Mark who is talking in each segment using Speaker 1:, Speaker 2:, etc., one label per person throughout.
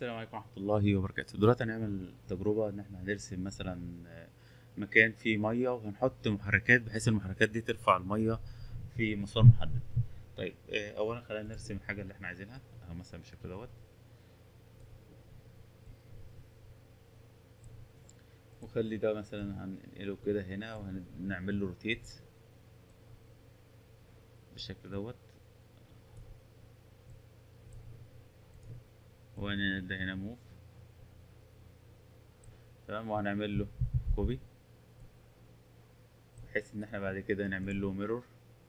Speaker 1: السلام عليكم ورحمة الله وبركاته دلوقتي هنعمل تجربة ان احنا هنرسم مثلا آه، مكان فيه مية وهنحط محركات بحيث المحركات دي ترفع المية في مسار محدد طيب آه، اولا خلينا نرسم الحاجة اللي احنا عايزينها اهو مثلا بالشكل دوت وخلي ده مثلا هننقله كده هنا وهنعمل له روتيت بالشكل دوت وهننقل هنا موف تمام وهنعمل له كوبي بحيث ان احنا بعد كده نعمل له ميرور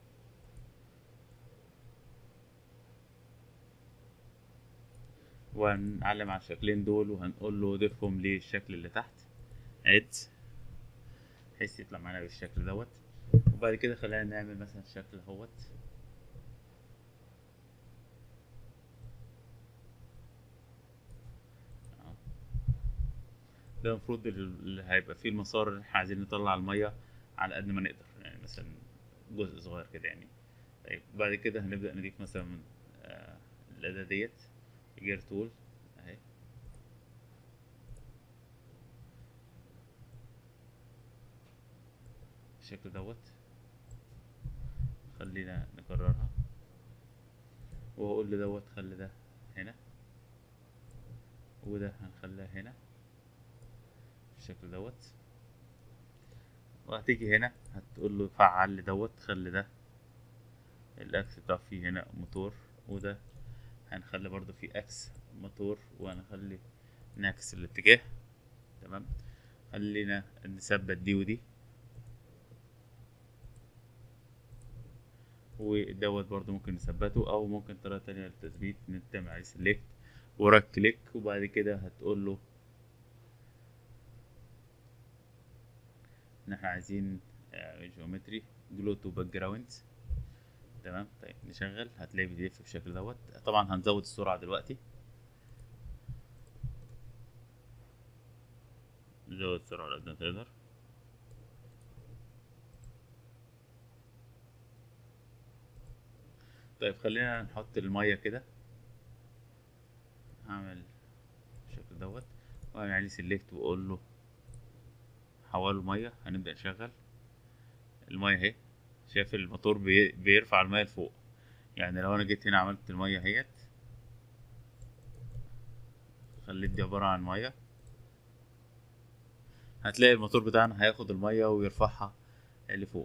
Speaker 1: وهنعلم على الشكلين دول وهنقول له ضيفهم للشكل اللي تحت اد بحيث يطلع معانا بالشكل دوت وبعد كده خلينا نعمل مثلا الشكل اهوت أهو. ده المفروض اللي هيبقى فيه المسار اللي احنا عايزين نطلع المية على قد ما نقدر يعني مثلا جزء صغير كده يعني طيب بعد كده هنبدأ نضيف مثلا من آه الأداة ديت جير تول اهي بالشكل دوت خلينا نكررها وهقول له دوت خلي ده هنا وده هنخليها هنا بالشكل دوت وهتيجي هنا هتقول له فعل لي دوت خلي ده الاكس بتاع فيه هنا موتور وده هنخلي برضو فيه اكس موتور وهنخلي نعكس الاتجاه تمام خلينا نثبت دي ودي ودوت برضو ممكن نثبته او ممكن طريقة تانية للتثبيت ان انت تعمل عليه سيلكت وراك كليك وبعد كده هتقول له ان احنا عايزين جيومتري جلو تو باك جراوند تمام طيب نشغل هتلاقي بيلف بالشكل دوت طبعا هنزود السرعة دلوقتي نزود السرعة على قد ما تقدر طيب خلينا نحط المية كده هعمل بالشكل دوت واعمل عليه سيلكت واقول له حوله مية هنبدأ نشغل المية اهي شايف الموتور بي... بيرفع المية لفوق يعني لو انا جيت هنا عملت المية اهيت خليت دي عبارة عن مية هتلاقي الموتور بتاعنا هياخد المية ويرفعها لفوق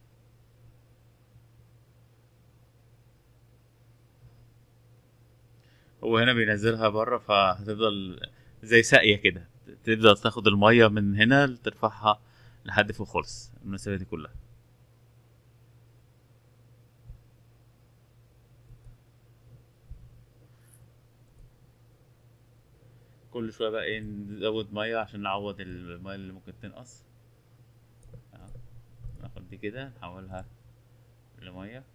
Speaker 1: هو هنا بينزلها بره فهتفضل زي ساقية كده تبدأ تاخد المية من هنا ترفعها لحد فوق خالص المسافة دي كلها كل شوية بقى ايه نزود مية عشان نعوض المية اللي ممكن تنقص أهو. ناخد دي كده نحولها لمية